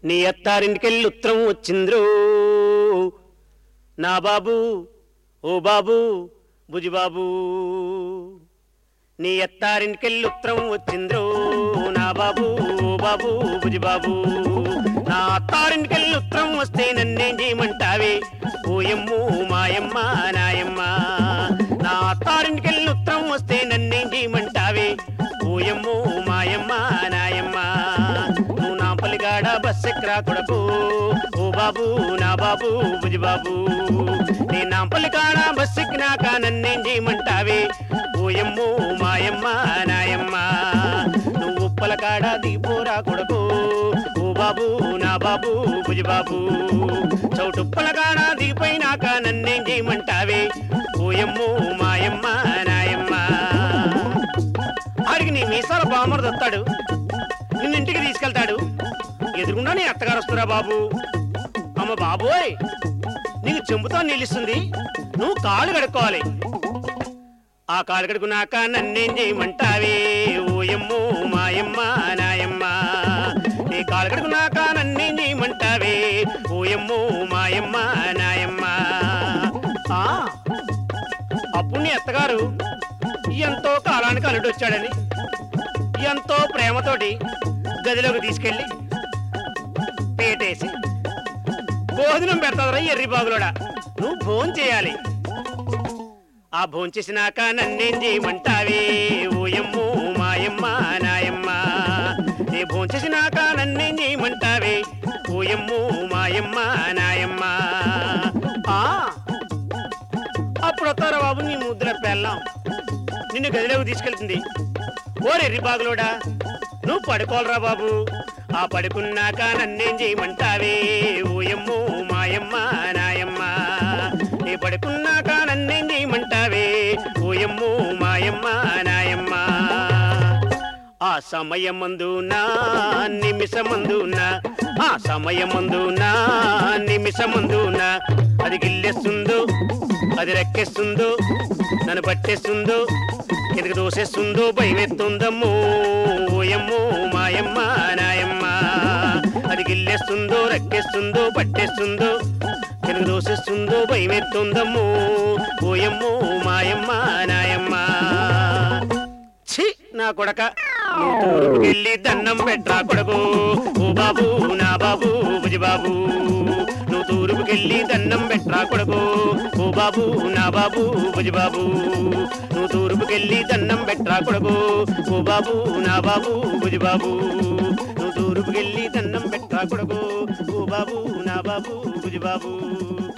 నీ అత్తారింటికెళ్ళి ఉత్తరం వచ్చింద్రు నా బాబు ఓ బాబు బుజిబాబు నీ అత్తారింటికెళ్ళి ఉత్తరం వచ్చింద్రు నా బాబు ఓ బాబు బుజిబాబు నా అత్తారింటికెళ్ళి ఉత్తరం వస్తే నన్నేం చేయమంటావే ఓయమ్ము మాయమ్మ నాయమ్మ నా అత్తారింటికెళ్ళి ఉత్తరం వస్తే నన్నేం చేయమంటావే ఓయమ్ము మాయమ్మ నాయమ్మ నువ్వు నా పలిగాడ బస్ ఎక్కరా కొడకు ఓ బాబు నా బాబు బుజి బాబు నీ నా పలికాడ బస్ ఎక్కినాక నన్నేం చేయమంటావే ఓయమ్మో మాయమ్మ నాయమ్మ నువ్వు ఉప్పల కాడ దిగిపోరా కొడకు ఓ బాబు నా బాబు బుజి బాబు చౌటుప్పల కాడ దిగిపోయినాక నన్నేం చేయమంటావే ఓయమ్మో మాయమ్మ నాయమ్మ ఆడికి నీ మీసాల బామరు దత్తాడు నిన్ను ఇంటికి తీసుకెళ్తాడు ఎదురుగుండా నీ అత్తగారు వస్తురా బాబు అమ్మ బాబోయ్ నీకు చెంబుతో నిలుస్తుంది నువ్వు కాళ్ళు కడుక్కోవాలి ఆ కాళ్ళు కడుకున్నాక నన్నేం చేయమంటావే ఓయమ్మో మాయమ్మ నాయమ్మ నీ కాళ్ళు కడుకున్నాక నన్నేం చేయమంటావే ఓయమ్మో మాయమ్మ నాయమ్మ ఆ, అప్పుడు నీ అత్తగారు ఎంతో కాలానికి అల్లుడు వచ్చాడని ఎంతో ప్రేమతోటి గదిలోకి తీసుకెళ్ళి పేటేసి భోజనం పెడతాదరా ఎర్రి బాగులోడా నువ్వు భోజనం చేయాలి ఆ భోంచేసినాక నన్నేం చేయమంటావే ఓయమ్మో మాయమ్మ నాయమ్మ నీ భోంచేసినాక నన్నేం చేయమంటావే ఓయమ్మో మాయమ్మ నాయమ్మ ఆ అప్పుడు వస్తారా బాబు నీ ముద్దుల పెళ్ళాం నిన్ను గదిలోకి తీసుకెళ్తుంది ఓరెర్రి బాగులోడా నువ్వు పడుకోవాలరా బాబు ఆ పడుకున్నాక నన్నేం చేయమంటావే ఓయమ్మో మాయమ్మ నాయమ్మ నీ పడుకున్నాక నన్నేం చేయమంటావే ఓయమ్మో మాయమ్మ నాయమ్మ ఆ సమయమందున నిమిషమందున ఆ సమయమందున నిమిషమందున అది గిల్లెస్తుందో అది రెక్కేస్తుందో నన్ను పట్టేస్తుందో ఎదుగు దోసేస్తుందో భయమెత్తుందమ్మో ఓయమ్మో మాయమ్మ నాయమ్మ అది గిల్లేస్తుందో రెక్కేస్తుందో పట్టేస్తుందో ఎదుగు దోసేస్తుందో భయమెత్తుందమ్మో ఓయమ్మో మాయమ్మ నాయమ్మ ఛీ నా కొడక వెళ్ళి దండం పెట్టరా కొడకు ఓ బాబు నా బాబు బుజి బాబు నువ్వు తూరుపుకెళ్ళి దండం పెట్టరా కొడకు ఓ బాబు నా బాబు బుజి బాబు నువ్వు తూరుపుకెళ్ళి దండం పెట్టరా కొడకు ఓ బాబు నా బాబు బుజి బాబు నువ్వు తూరుపుకెళ్ళి దండం పెట్టరా కొడకు ఓ బాబు నా బాబు బుజి బాబు